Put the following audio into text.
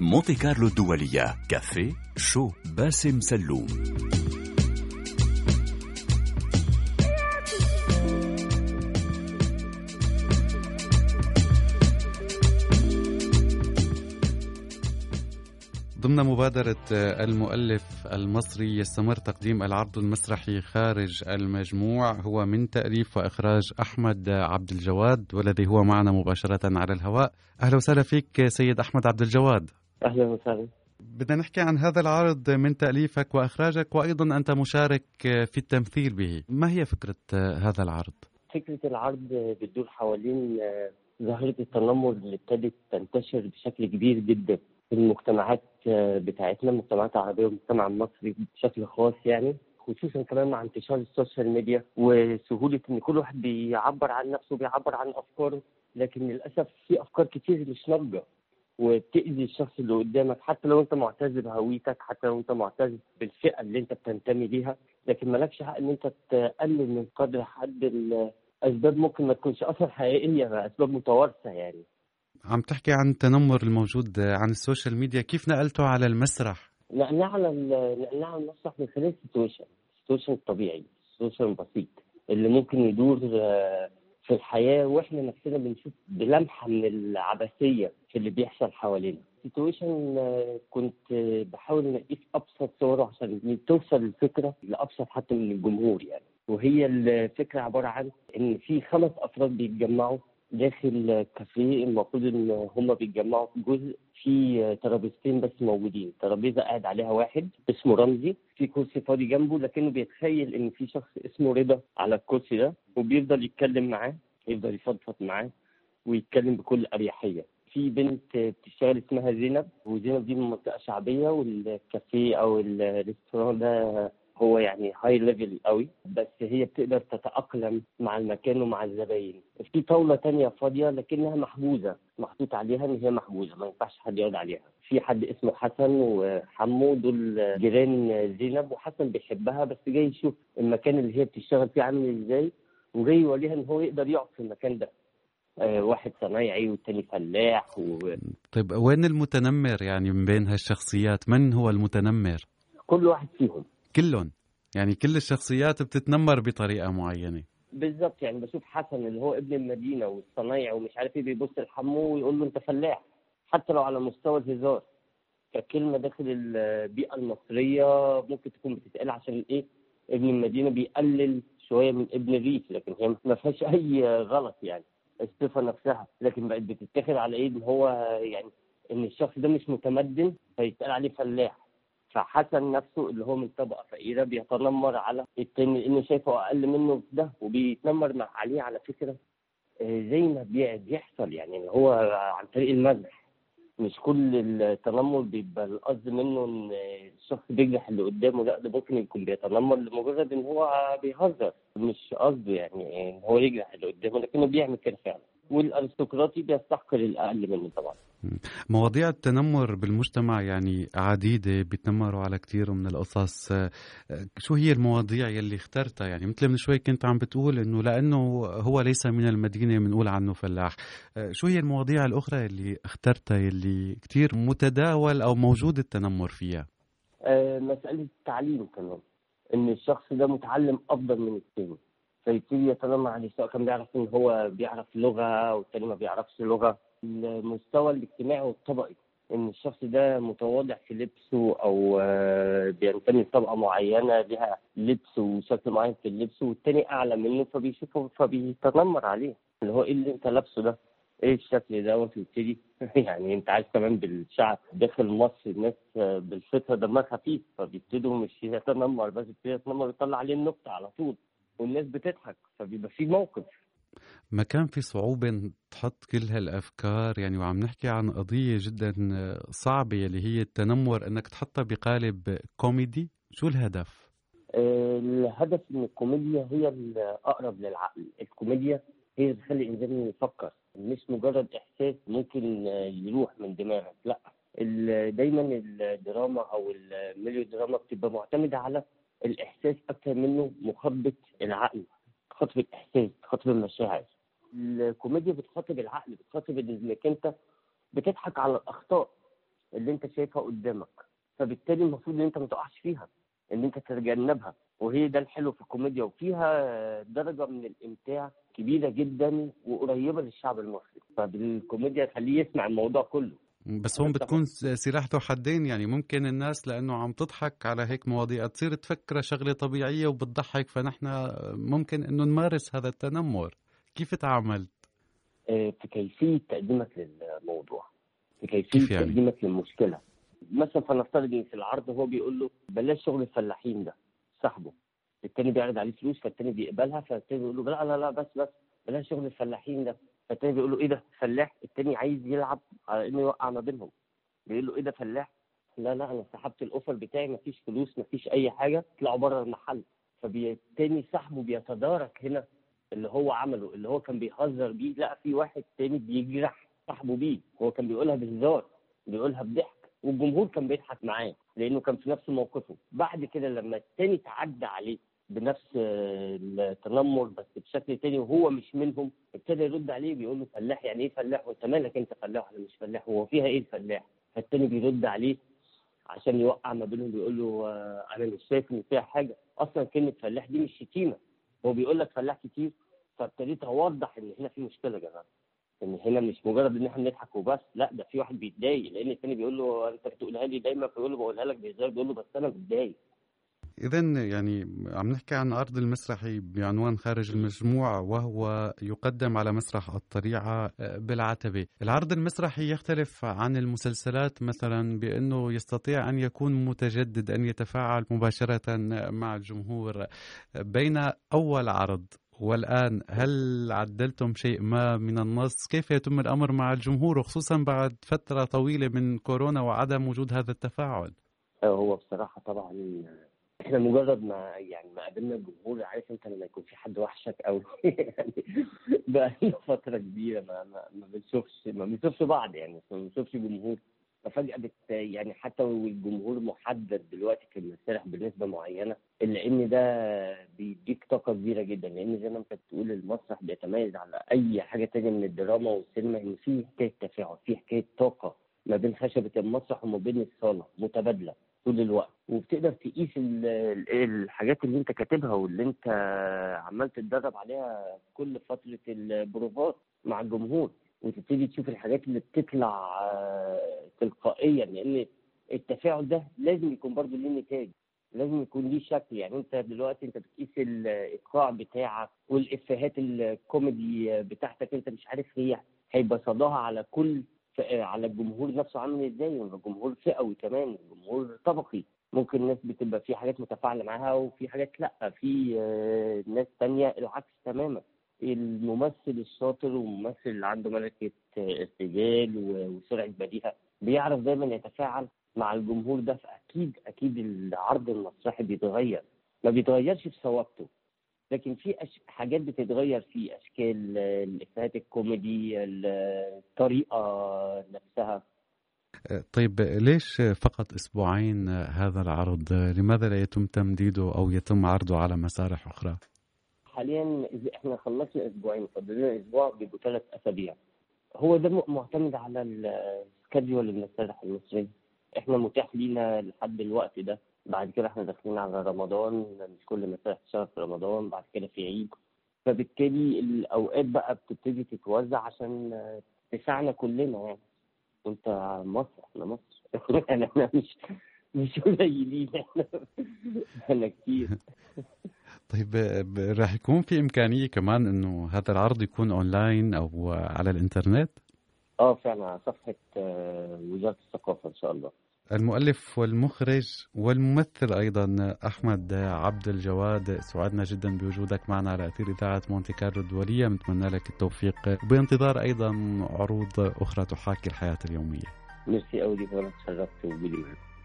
مونتي كارلو الدولية كافيه شو باسم سلوم ضمن مبادرة المؤلف المصري يستمر تقديم العرض المسرحي خارج المجموع هو من تأليف وإخراج أحمد عبد الجواد والذي هو معنا مباشرة على الهواء أهلا وسهلا فيك سيد أحمد عبد الجواد اهلا وسهلا بدنا نحكي عن هذا العرض من تأليفك وإخراجك وأيضا أنت مشارك في التمثيل به ما هي فكرة هذا العرض؟ فكره العرض بتدور حوالين آه، ظاهره التنمر اللي ابتدت تنتشر بشكل كبير جدا في المجتمعات آه، بتاعتنا المجتمعات العربيه والمجتمع المصري بشكل خاص يعني خصوصا كمان مع انتشار السوشيال ميديا وسهوله ان كل واحد بيعبر عن نفسه بيعبر عن افكاره لكن للاسف في افكار كتير مش ناضجه وبتأذي الشخص اللي قدامك حتى لو انت معتز بهويتك حتى لو انت معتز بالفئه اللي انت بتنتمي ليها لكن مالكش حق ان انت تقلل من قدر حد الاسباب ممكن ما تكونش اصلا حقيقيه اسباب متوارثه يعني عم تحكي عن التنمر الموجود عن السوشيال ميديا كيف نقلته على المسرح؟ نقلناه على ال- نقلناه على المسرح من خلال السيتويشن السيتويشن الطبيعي السيتويشن البسيط اللي ممكن يدور آه، في الحياه واحنا نفسنا بنشوف بلمحه من العبثيه في اللي بيحصل حوالينا السيتويشن آه، كنت آه، بحاول انقيه في ابسط صوره عشان توصل الفكره لابسط حتى من الجمهور يعني وهي الفكره عباره عن ان في خمس افراد بيتجمعوا داخل كافيه المفروض ان هم بيتجمعوا في جزء في ترابيزتين بس موجودين ترابيزه قاعد عليها واحد اسمه رمزي في كرسي فاضي جنبه لكنه بيتخيل ان في شخص اسمه رضا على الكرسي ده وبيفضل يتكلم معاه يفضل يفضفض معاه ويتكلم بكل اريحيه في بنت بتشتغل اسمها زينب وزينب دي من منطقه شعبيه والكافيه او الريستوران ده هو يعني هاي ليفل قوي بس هي بتقدر تتأقلم مع المكان ومع الزباين في طاولة تانية فاضية لكنها محجوزة محطوط عليها ان هي محجوزة ما ينفعش حد يقعد عليها في حد اسمه حسن وحمو دول جيران زينب وحسن بيحبها بس جاي يشوف المكان اللي هي بتشتغل فيه عامل ازاي وجاي يوريها ان هو يقدر يقعد في المكان ده آه، واحد صنايعي والتاني فلاح وكل طيب وين المتنمر يعني من بين هالشخصيات من هو المتنمر؟ واحد فيهم كلهم يعني كل الشخصيات بتتنمر بطريقة معينة بالظبط يعني بشوف حسن اللي هو ابن المدينه والصنايعي ومش عارف ايه بيبص لحموه ويقول له انت فلاح حتى لو على مستوى الهزار ككلمه داخل البيئه المصريه ممكن تكون بتتقال عشان ايه ابن المدينه بيقلل شويه من ابن الريف لكن هي ما فيهاش اي غلط يعني الصفه نفسها لكن بقت بتتاخد على ايه ان هو يعني ان الشخص ده مش متمدن فيتقال عليه فلاح فحسن نفسه اللي هو من طبقه فقيره بيتنمر على التاني لانه شايفه اقل منه في ده وبيتنمر مع عليه على فكره آه، زي ما بي- بيحصل يعني اللي هو عن طريق المزح مش كل التنمر بيبقى القصد منه ان الشخص بيجرح اللي قدامه لا ده ممكن يكون بيتنمر لمجرد ان هو بيهزر مش قصده يعني ان هو يجرح اللي قدامه لكنه بيعمل كده فعلا والارستقراطي بيستحقر الاقل منه طبعا مواضيع التنمر بالمجتمع يعني عديدة بيتنمروا على كثير من القصص آه، شو هي المواضيع يلي اخترتها يعني مثل من شوي كنت عم بتقول انه لانه هو ليس من المدينة بنقول عنه فلاح آه، شو هي المواضيع الاخرى اللي اخترتها يلي كثير متداول او موجود التنمر فيها آه، مسألة التعليم كمان إن الشخص ده متعلم أفضل من التاني فيبتدي يتنمر عليه سواء كان بيعرف إن هو بيعرف لغة والتاني ما بيعرفش لغة المستوى الاجتماعي والطبقي إن الشخص ده متواضع في لبسه أو آه، بينتمي لطبقة معينة لها لبس وشكل معين في اللبس والتاني أعلى منه فبيشوفه فبيتنمر عليه اللي هو إيه اللي أنت لابسه ده ايه الشكل ده وتبتدي يعني انت عارف كمان بالشعب داخل مصر الناس آه، بالفطره دمها خفيف فبيبتدوا مش يتنمر بس يبتدي يتنمر يطلع عليه النكته على طول والناس بتضحك فبيبقى في موقف ما كان في صعوبة إن تحط كل هالأفكار يعني وعم نحكي عن قضية جدا صعبة اللي هي التنمر إنك تحطها بقالب كوميدي شو الهدف؟ آه، الهدف من الكوميديا هي الأقرب للعقل الكوميديا هي اللي بتخلي الإنسان يفكر مش مجرد إحساس ممكن آه، يروح من دماغك لا ال- دايما الدراما أو الميليو دراما بتبقى معتمدة على الإحساس أكتر منه مخاطبة العقل تخاطب الإحساس تخاطب المشاعر الكوميديا بتخاطب العقل بتخاطب إنك أنت بتضحك على الأخطاء اللي انت شايفها قدامك فبالتالي المفروض ان انت ما تقعش فيها ان انت تتجنبها وهي ده الحلو في الكوميديا وفيها درجه من الامتاع كبيره جدا وقريبه للشعب المصري فبالكوميديا تخليه يسمع الموضوع كله بس هون بتكون سلاح ذو حدين يعني ممكن الناس لانه عم تضحك على هيك مواضيع تصير تفكرها شغله طبيعيه وبتضحك فنحن ممكن انه نمارس هذا التنمر كيف تعاملت؟ آه، في كيفيه تقديمك للموضوع في كيفيه يعني؟ تقديمك للمشكله مثلا فنفترض ان في العرض هو بيقول له بلاش شغل الفلاحين ده صاحبه التاني بيعرض عليه فلوس فالتاني بيقبلها فالتاني بيقول له لا لا لا بس بس بلاش شغل الفلاحين ده فالتاني بيقول له ايه ده فلاح التاني عايز يلعب على انه يوقع ما بينهم بيقول له ايه ده فلاح لا لا انا سحبت الاوفر بتاعي مفيش فلوس مفيش اي حاجه اطلعوا بره المحل فبالتاني صاحبه بيتدارك هنا اللي هو عمله اللي هو كان بيهزر بيه لا في واحد تاني بيجرح صاحبه بيه هو كان بيقولها بهزار بيقولها بضحك والجمهور كان بيضحك معاه لانه كان في نفس موقفه بعد كده لما التاني تعدى عليه بنفس التنمر بس بشكل تاني وهو مش منهم ابتدى يرد عليه بيقول له فلاح يعني ايه فلاح وانت مالك انت فلاح ولا مش فلاح هو فيها ايه الفلاح فالتاني بيرد عليه عشان يوقع ما بينهم بيقول له آه، انا مش شايف ان فيها حاجه اصلا كلمه فلاح دي مش شتيمه هو بيقول لك فلاح كتير فابتديت اوضح ان هنا في مشكله يا جماعه ان هنا مش مجرد ان احنا بنضحك وبس لا ده في واحد بيتضايق لان الثاني بيقول له انت بتقولها لي دايما فيقول له بقولها لك بهزار بيقول له بس انا متضايق إذا يعني عم نحكي عن عرض المسرحي بعنوان خارج المجموع وهو يقدم على مسرح الطريعة بالعتبة العرض المسرحي يختلف عن المسلسلات مثلا بأنه يستطيع أن يكون متجدد أن يتفاعل مباشرة مع الجمهور بين أول عرض والآن هل عدلتم شيء ما من النص كيف يتم الأمر مع الجمهور وخصوصا بعد فترة طويلة من كورونا وعدم وجود هذا التفاعل هو بصراحة طبعا احنا مجرد ما يعني ما قابلنا الجمهور عارف انت لما يكون في حد وحشك قوي يعني بقى فتره كبيره ما ما, ما بنشوفش ما بنشوفش بعض يعني ما بنشوفش جمهور ففجاه بت يعني حتى والجمهور محدد دلوقتي في المسارح بنسبه معينه الا ان ده بيديك طاقه كبيره جدا لان زي ما انت بتقول المسرح بيتميز على اي حاجه تانية من الدراما والسينما ان في حكايه تفاعل في حكايه طاقه ما بين خشبه المسرح وما بين الصاله متبادله طول الوقت وبتقدر تقيس الحاجات اللي انت كاتبها واللي انت عمال تتدرب عليها كل فتره البروفات مع الجمهور وتبتدي تشوف الحاجات اللي بتطلع آه، تلقائيا لان التفاعل ده لازم يكون برضه ليه نتاج لازم يكون ليه شكل يعني انت دلوقتي انت بتقيس الايقاع بتاعك والافيهات الكوميدي بتاعتك انت مش عارف هي هيبقى صداها على كل على الجمهور نفسه عامل ازاي الجمهور فئوي كمان الجمهور طبقي ممكن ناس بتبقى في حاجات متفاعله معاها وفي حاجات لا في آه، ناس تانية العكس تماما الممثل الشاطر والممثل اللي عنده ملكه ارتجال وسرعه بديهه بيعرف دايما يتفاعل مع الجمهور ده فاكيد اكيد العرض المسرحي بيتغير ما بيتغيرش في صوابته لكن في أش... حاجات بتتغير في اشكال الافيهات الكوميدي الطريقه نفسها طيب ليش فقط اسبوعين هذا العرض؟ لماذا لا يتم تمديده او يتم عرضه على مسارح اخرى؟ حاليا احنا خلصنا اسبوعين فاضل لنا اسبوع بيبقوا ثلاث اسابيع هو ده معتمد على السكادجول المسارح المصريه احنا متاح لينا لحد الوقت ده بعد كده احنا داخلين على رمضان مش كل مسارح تشتغل في رمضان بعد كده في عيد فبالتالي الاوقات بقى بتبتدي تتوزع عشان تساعنا كلنا يعني وانت مصر احنا مصر يعني احنا مش مش قليلين احنا احنا كتير طيب راح يكون في امكانيه كمان انه هذا العرض يكون اونلاين او على الانترنت؟ اه فعلا على صفحه آه، وزاره الثقافه ان شاء الله المؤلف والمخرج والممثل ايضا احمد عبد الجواد سعدنا جدا بوجودك معنا على اثير اذاعه مونتي كارلو الدوليه بنتمنى لك التوفيق بانتظار ايضا عروض اخرى تحاكي الحياه اليوميه. ميرسي قوي ليك وانا تشرفت بوجودي معك.